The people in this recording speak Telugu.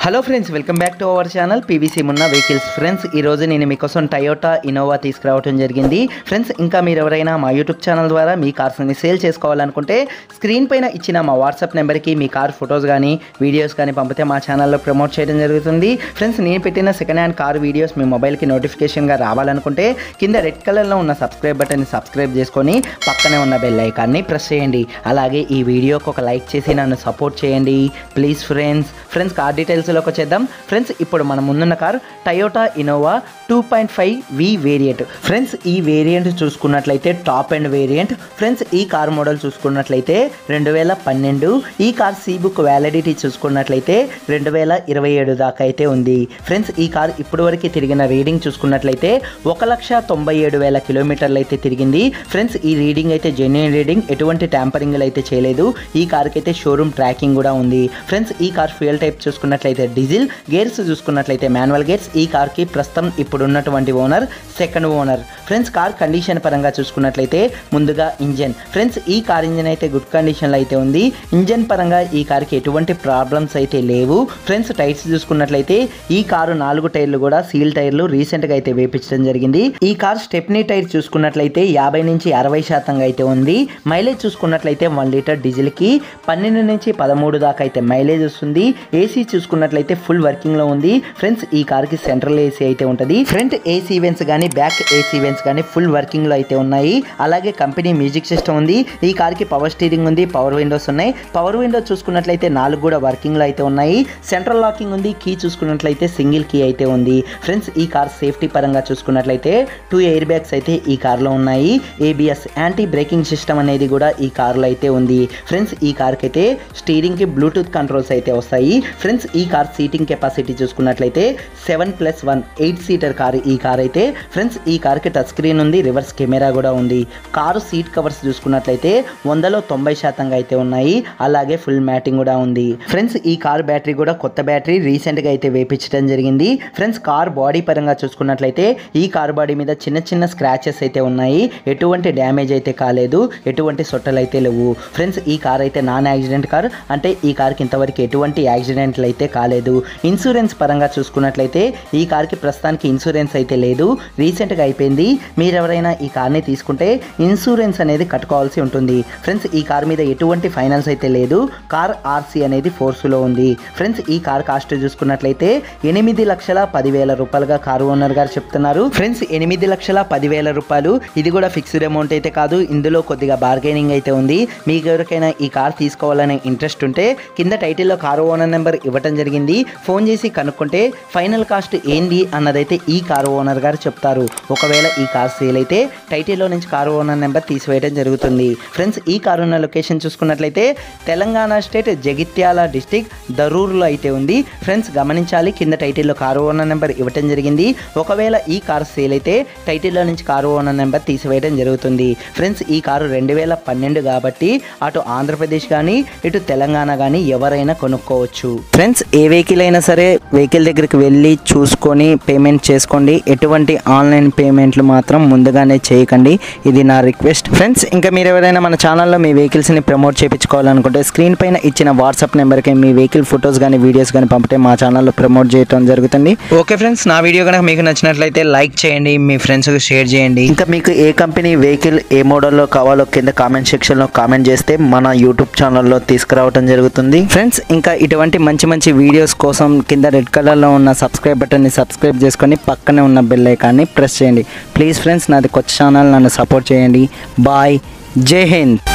hello friends welcome back to our channel PVC Munna vehicles friends ఈ రోజు నేను మీకోసం టయోటా ఇనోవా తీసుకురావడం జరిగింది ఫ్రెండ్స్ ఇంకా మీరు ఎవరైనా మా యూట్యూబ్ ఛానల్ ద్వారా మీ కార్స్ని సేల్ చేసుకోవాలనుకుంటే స్క్రీన్ పైన ఇచ్చిన మా వాట్సాప్ నెంబర్కి మీ కార్ ఫొటోస్ కానీ వీడియోస్ కానీ పంపితే మా ఛానల్లో ప్రమోట్ చేయడం జరుగుతుంది ఫ్రెండ్స్ నేను పెట్టిన సెకండ్ హ్యాండ్ కార్ వీడియోస్ మీ మొబైల్కి నోటిఫికేషన్గా రావాలనుకుంటే కింద రెడ్ కలర్లో ఉన్న సబ్స్క్రైబ్ బటన్ని సబ్స్క్రైబ్ చేసుకొని పక్కనే ఉన్న బెల్ ఐకాన్ని ప్రెస్ చేయండి అలాగే ఈ వీడియోకి ఒక లైక్ చేసి నన్ను సపోర్ట్ చేయండి ప్లీజ్ ఫ్రెండ్స్ ఫ్రెండ్స్ కార్ డీటెయిల్స్లోకి వచ్చేద్దాం ఫ్రెండ్స్ ఇప్పుడు మన ముందున్న car Toyota Innova two point five V variant friends ఈ వేరియంట్ చూసుకున్నట్లయితే టాప్ అండ్ వేరియంట్ ఫ్రెండ్స్ ఈ కార్ మోడల్ చూసుకున్నట్లయితే రెండు వేల పన్నెండు ఈ కార్ సీ బుక్ వ్యాలిడిటీ చూసుకున్నట్లయితే రెండు వేల ఇరవై ఏడు దాకా అయితే ఉంది ఫ్రెండ్స్ ఈ కార్ ఇప్పటి వరకు తిరిగిన రీడింగ్ చూసుకున్నట్లయితే ఒక లక్ష తొంభై ఏడు వేల కిలోమీటర్లు అయితే తిరిగింది ఫ్రెండ్స్ ఈ రీడింగ్ అయితే జెన్యున్ రీడింగ్ ఎటువంటి ట్యాంపరింగ్లు అయితే చేయలేదు ఈ కార్కి అయితే షోరూమ్ ట్రాకింగ్ కూడా ఉంది ఫ్రెండ్స్ ఈ కార్ ఫ్యూయల్ టైప్ చూసుకున్నట్లయితే డీజిల్ గేర్స్ చూసుకున్నట్లయితే మాన్యువల్ గేర్స్ ఈ కార్కి ప్రస్తుతం ఇప్పుడు ఉన్నటువంటి owner second owner friends car condition పరంగా చూసుకున్నట్లయితే ముందుగా ఇంజన్ ఫ్రెండ్స్ ఈ కార్ ఇంజన్ అయితే గుడ్ కండిషన్లో అయితే ఉంది ఇంజన్ పరంగా ఈ కార్కి ఎటువంటి ప్రాబ్లమ్స్ అయితే లేవు ఫ్రెండ్స్ టైర్స్ చూసుకున్నట్లయితే ఈ కారు నాలుగు టైర్లు కూడా సీల్ టైర్లు రీసెంట్గా అయితే వేపించడం జరిగింది ఈ కార్ స్టెప్నీ టైర్ చూసుకున్నట్లయితే యాభై నుంచి అరవై శాతంగా అయితే ఉంది మైలేజ్ చూసుకున్నట్లయితే వన్ లీటర్ డీజిల్కి పన్నెండు నుంచి పదమూడు దాకా అయితే మైలేజ్ వస్తుంది ఏసీ చూసుకున్నట్లయితే ఫుల్ వర్కింగ్లో ఉంది ఫ్రెండ్స్ ఈ కార్కి సెంట్రల్ ఏసీ అయితే ఉంటుంది ఫ్రంట్ ఏసీ ఈవెంట్స్ కానీ బ్యాక్ ఏసీ ఈవెంట్స్ కానీ ఫుల్ వర్కింగ్లో అయితే ఉన్నాయి అలాగే కంపెనీ మ్యూజిక్ సిస్టమ్ ఉంది ఈ కార్కి పవర్ స్టీరింగ్ ఉంది పవర్ విండోస్ ఉన్నాయి పవర్ విండో చూసుకున్నట్లయితే నాలుగు కూడా వర్కింగ్లో అయితే ఉన్నాయి సెంట్రల్ లాకింగ్ ఉంది కీ చూసుకున్నట్లయితే సింగిల్ కీ అయితే ఉంది ఫ్రెండ్స్ ఈ కార్ సేఫ్టీ పరంగా చూసుకున్నట్లయితే టూ ఎయిర్ బ్యాగ్స్ అయితే ఈ కార్లో ఉన్నాయి ఏబిఎస్ యాంటీ బ్రేకింగ్ సిస్టమ్ అనేది కూడా ఈ కార్లో అయితే ఉంది ఫ్రెండ్స్ ఈ కార్కి అయితే స్టీరింగ్కి బ్లూటూత్ కంట్రోల్స్ అయితే వస్తాయి ఫ్రెండ్స్ ఈ కార్ సీటింగ్ కెపాసిటీ చూసుకున్నట్లయితే seven plus one eight seater car ఈ కార్ అయితే ఫ్రెండ్స్ ఈ కార్కి టచ్ స్క్రీన్ ఉంది రివర్స్ కెమెరా కూడా ఉంది కారు సీట్ కవర్స్ చూసుకున్నట్లయితే వందలో తొంభై శాతంగా అయితే ఉన్నాయి అలాగే ఫుల్ మ్యాటింగ్ కూడా ఉంది ఫ్రెండ్స్ ఈ కార్ బ్యాటరీ కూడా కొత్త బ్యాటరీ రీసెంట్గా అయితే వేపించడం జరిగింది ఫ్రెండ్స్ కార్ బాడీ పరంగా చూసుకున్నట్లయితే ఈ కార్ బాడీ మీద చిన్న చిన్న స్క్రాచెస్ అయితే ఉన్నాయి ఎటువంటి డ్యామేజ్ అయితే కాలేదు ఎటువంటి సొట్టలు అయితే లేవు ఫ్రెండ్స్ ఈ కార్ అయితే నాన్ యాక్సిడెంట్ కార్ అంటే ఈ కార్కి ఇంతవరకు ఎటువంటి యాక్సిడెంట్లు అయితే కాలేదు ఇన్సూరెన్స్ పరంగా చూసుకున్నట్లయితే ఈ కార్కి ప్రస్తుతానికి ఇన్సూరెన్స్ అయితే లేదు రీసెంట్గా అయిపోయింది మీరు ఎవరైనా ఈ కార్ని తీసుకుంటే ఇన్సూరెన్స్ అనేది కట్టుకోవాల్సి ఉంటుంది ఫ్రెండ్స్ ఈ కార్ మీద ఎటువంటి ఫైనాన్స్ అయితే లేదు కార్ ఆర్సీ అనేది ఫోర్స్లో ఉంది ఫ్రెండ్స్ ఈ కార్ కాస్ట్ చూసుకున్నట్లయితే ఎనిమిది లక్షల పదివేల రూపాయలుగా కారు ఓనర్ గారు చెప్తున్నారు ఫ్రెండ్స్ ఎనిమిది లక్షల పదివేల రూపాయలు ఇది కూడా ఫిక్స్డ్ అమౌంట్ అయితే కాదు ఇందులో కొద్దిగా బార్గెనింగ్ అయితే ఉంది మీకు ఎవరికైనా ఈ కార్ తీసుకోవాలనే ఇంట్రెస్ట్ ఉంటే కింద టైటిల్లో కారు ఓనర్ నెంబర్ ఇవ్వటం జరిగింది ఫోన్ చేసి కనుక్కుంటే ఫైనల్ కాస్ట్ ఏంది అన్నదైతే ఈ కారు ఓనర్ గారు చెప్తారు ఒకవేళ ఈ కార్ సేల్ అయితే టైటిల్లో నుంచి కారు ఓనర్ నెంబర్ తీసివేయడం జరుగుతుంది ఫ్రెండ్స్ ఈ కారు ఉన్న లొకేషన్ చూసుకున్నట్లయితే తెలంగాణ స్టేట్ జగిత్యాల డిస్టిక్ దరూర్లో అయితే ఉంది ఫ్రెండ్స్ గమనించాలి కింద టైటిల్లో కారు ఓనర్ నెంబర్ ఇవ్వటం జరిగింది ఒకవేళ ఈ కార్ సేల్ అయితే టైటిల్లో నుంచి కారు ఓనర్ నెంబర్ తీసివేయడం జరుగుతుంది ఫ్రెండ్స్ ఈ కారు రెండు వేల పన్నెండు కాబట్టి అటు ఆంధ్రప్రదేశ్ కానీ ఇటు తెలంగాణ కానీ ఎవరైనా కొనుక్కోవచ్చు ఫ్రెండ్స్ ఏ వెహికల్ అయినా సరే వెహికల్ దగ్గరికి వెళ్ళి చూసుకొని పేమెంట్ చేసుకోండి ఎటువంటి ఆన్లైన్ పేమెంట్లు మాత్రం ముందుగానే చేయకండి ఇది నా రిక్వెస్ట్ ఫ్రెండ్స్ ఇంకా మీరు ఎవరైనా మన ఛానల్లో మీ వెహికల్స్ని ప్రమోట్ చేయించుకోవాలనుకుంటే స్క్రీన్ పైన ఇచ్చిన వాట్సాప్ నెంబర్కి మీ వెహికల్ ఫొటోస్ కానీ వీడియోస్ కానీ పంపితే మా ఛానల్లో ప్రమోట్ చేయడం జరుగుతుంది ఓకే ఫ్రెండ్స్ నా వీడియో కనుక మీకు నచ్చినట్లయితే లైక్ చేయండి మీ ఫ్రెండ్స్కి షేర్ చేయండి ఇంకా మీకు ఏ కంపెనీ వెహికల్ ఏ మోడల్లో కావాలో కింద కామెంట్ సెక్షన్లో కామెంట్ చేస్తే మన యూట్యూబ్ ఛానల్లో తీసుకురావడం జరుగుతుంది ఫ్రెండ్స్ ఇంకా ఇటువంటి మంచి మంచి వీడియోస్ కోసం కింద రెడ్ కలర్లో ఉన్న సబ్స్క్రైబ్ బటన్ని సబ్స్క్రైబ్ చేసుకొని పక్కనే ఉన్న బెల్ ఐకాన్ని ప్రెస్ చేయండి ప్లీజ్ ఫ్రెండ్స్ నాది కొత్త ఛానల్ నన్ను సపోర్ట్ చేయండి బాయ్ జై హింద్